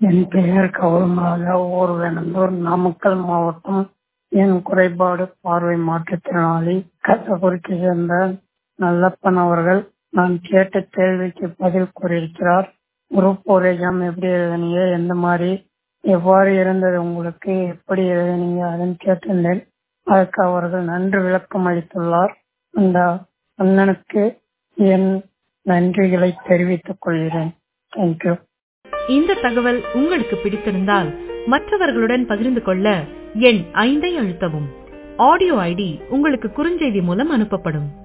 என் பெயர் கவுல்மாலா ஊர்வேனந்தூர் நாமக்கல் மாவட்டம் என் குறைபாடு பார்வை மாற்றுத்திறனாளி கள்ளக்குறிச்சி சேர்ந்த நல்லப்பன் அவர்கள் நான் கேட்ட கேள்விக்கு பதில் கூறியிருக்கிறார் குரூப் ஃபோர் எக்ஸாம் எப்படி எழுதுனீங்க எந்த மாதிரி எவ்வாறு இருந்தது உங்களுக்கு எப்படி எழுதுனீங்க அதுன்னு கேட்டிருந்தேன் அதற்கு அவர்கள் நன்றி விளக்கம் அளித்துள்ளார் அந்த அண்ணனுக்கு என் நன்றிகளை தெரிவித்துக் கொள்கிறேன் தேங்க்யூ இந்த தகவல் உங்களுக்கு பிடித்திருந்தால் மற்றவர்களுடன் பகிர்ந்து கொள்ள எண் ஐந்தை அழுத்தவும் ஆடியோ ஐடி உங்களுக்கு குறுஞ்செய்தி மூலம் அனுப்பப்படும்